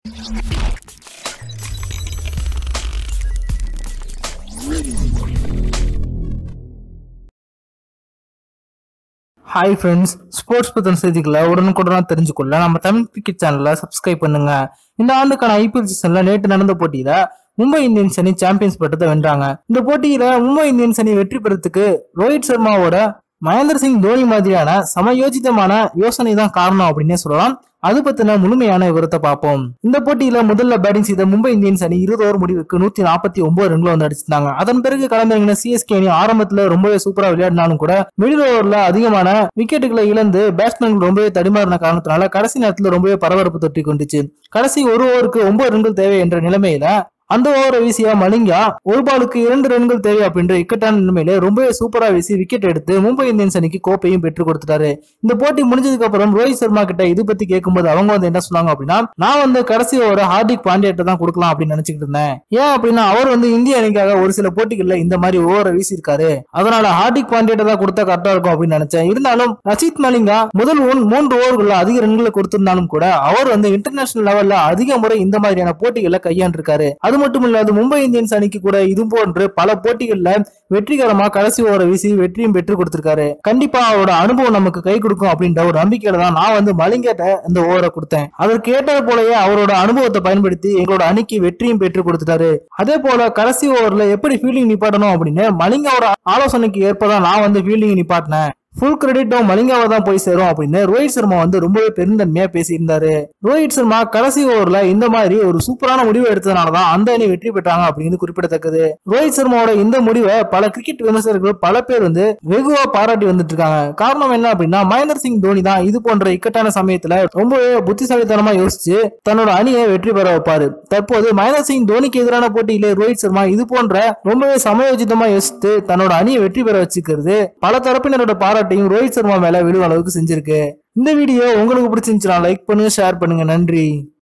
hi friends sports பத்தின செய்திகளை உடனுக்குடனா தெரிஞ்சுக்கொள்ள நம்ம தமிழ் கிரிக்கெட் சேனலை சப்ஸ்கிரைப் பண்ணுங்க இந்த ஆண்டுக்கான ஐபிஎல் சீசன்ல நேற்று நடந்த போட்டியில மும்பை இந்தியன்ஸ் அணி சாம்பியன்ஸ் பட்டத்தை வென்றாங்க இந்த போட்டியில மும்பை இந்தியன்ஸ் அணி வெற்றி பெறத்துக்கு ரோஹித் சர்மாவோட மகேந்திர சிங் தோனி மாதிரியான சமயோஜிதமான யோசனை தான் காரணம் அப்படின்னே சொல்லலாம் அது பத்தின முழுமையான விவரத்தை பார்ப்போம் இந்த போட்டியில முதல்ல பேட்டிங் செய்த மும்பை இந்தியன்ஸ் அணி இருபது ஓவர் முடிவுக்கு நூத்தி நாற்பத்தி ஒன்பது ரன்கள் வந்து அடிச்சிருந்தாங்க அதன் பிறகு களமிறங்கின சிஎஸ்கே அணி ஆரம்பத்துல ரொம்பவே சூப்பரா விளையாடினாலும் கூட மிடில் ஓவர்ல அதிகமான விக்கெட்டுகளை இழந்து பேட்ஸ்மேன்கள் ரொம்பவே தடுமாறின காரணத்தினால கடைசி நேரத்துல ரொம்பவே பரபரப்பு தொட்டி கொண்டுச்சு கடைசி ஒரு ஓவருக்கு ஒன்பது ரன்கள் தேவை என்ற நிலைமையில அந்த ஓவரை வீசிய மலிங்கா ஒரு பாலுக்கு இரண்டு ரன்கள் தேவை அப்படின்ற இக்கட்டான நிலைமையில ரொம்பவே சூப்பரா வீசி விக்கெட் எடுத்து மும்பை இந்தியன்ஸ் அணிக்கு கோப்பையும் பெற்றுக் கொடுத்துட்டாரு இந்த போட்டி முடிஞ்சதுக்கு அப்புறம் ரோஹித் சர்மா கிட்ட இது பத்தி கேட்கும்போது அவங்க வந்து என்ன சொன்னாங்க அப்படின்னா நான் வந்து கடைசி ஓவர ஹார்திக் பாண்டியாட்ட தான் கொடுக்கலாம் அப்படின்னு நினைச்சுக்கிட்டு இருந்தேன் ஏன் அப்படின்னா அவர் வந்து இந்திய அணிக்காக ஒரு சில போட்டிகள்ல இந்த மாதிரி ஓவரை வீசியிருக்காரு அதனால ஹார்திக் பாண்டியாட்ட தான் கொடுத்தா கரெக்டா இருக்கும் அப்படின்னு நினைச்சேன் இருந்தாலும் ரஷித் மலிங்கா முதல் ஒன் மூன்று ஓவர்கள்ல அதிக ரன்களை கொடுத்திருந்தாலும் கூட அவர் வந்து இன்டர்நேஷனல் லெவல்ல அதிக முறை இந்த மாதிரியான போட்டிகளை கையாண்டிருக்காரு அது மட்டும் இல்லாது மும்பை இந்தியன்ஸ் அணிக்கு கூட இது போன்று பல போட்டிகள்ல வெற்றிகரமா கடைசி ஓவரை வீசி வெற்றியும் பெற்று கொடுத்திருக்காரு கண்டிப்பா அவரோட அனுபவம் நமக்கு கை கொடுக்கும் அப்படின்ற ஒரு நம்பிக்கையில தான் நான் வந்து மலிங்கட்ட இந்த ஓவரை கொடுத்தேன் அதற்கு ஏற்றது போலவே அவரோட அனுபவத்தை பயன்படுத்தி எங்களோட அணிக்கு வெற்றியும் பெற்று கொடுத்துட்டாரு அதே போல கடைசி ஓவர்ல எப்படி ஃபீல்டிங் நிப்பாட்டணும் அப்படின்னு மலிங்காவோட ஆலோசனைக்கு ஏற்பதான் நான் வந்து ஃபீல்டிங் நிப்பாட்டினேன் ஃபுல் கிரெடிட்டும் மலிங்காவை தான் போய் சேரும் அப்படின்னு ரோஹித் சர்மா வந்து ரொம்பவே பெருந்தன்மையா பேசியிருந்தாரு ரோஹித் சர்மா கடைசி ஓவர்ல இந்த மாதிரி ஒரு சூப்பரான முடிவு எடுத்ததுனால தான் அந்த அணி வெற்றி பெற்றாங்க அப்படிங்கிறது குறிப்பிடத்தக்கது ரோஹித் சர்மாவோட இந்த முடிவை பல கிரிக்கெட் விமர்சகர்கள் பல பேர் வந்து வெகுவா பாராட்டி வந்துட்டு இருக்காங்க காரணம் என்ன அப்படின்னா மகேந்திர சிங் தோனி தான் இது போன்ற இக்கட்டான சமயத்துல ரொம்பவே புத்திசாலித்தனமா யோசிச்சு தன்னோட அணியை வெற்றி பெற வைப்பாரு தற்போது மகேந்திர சிங் தோனிக்கு எதிரான போட்டியிலே ரோஹித் சர்மா இது போன்ற ரொம்பவே சமயோஜிதமா யோசித்து தன்னோட அணியை வெற்றி பெற வச்சுக்கிறது பல தரப்பினரோட பாராட்டையும் ரோஹித் சர்மா மேல விழும் அளவுக்கு செஞ்சிருக்கு இந்த வீடியோ உங்களுக்கு பிடிச்சிருந்துச்சுன்னா லைக் பண்ணுங்க ஷேர் பண்ணுங்க நன்றி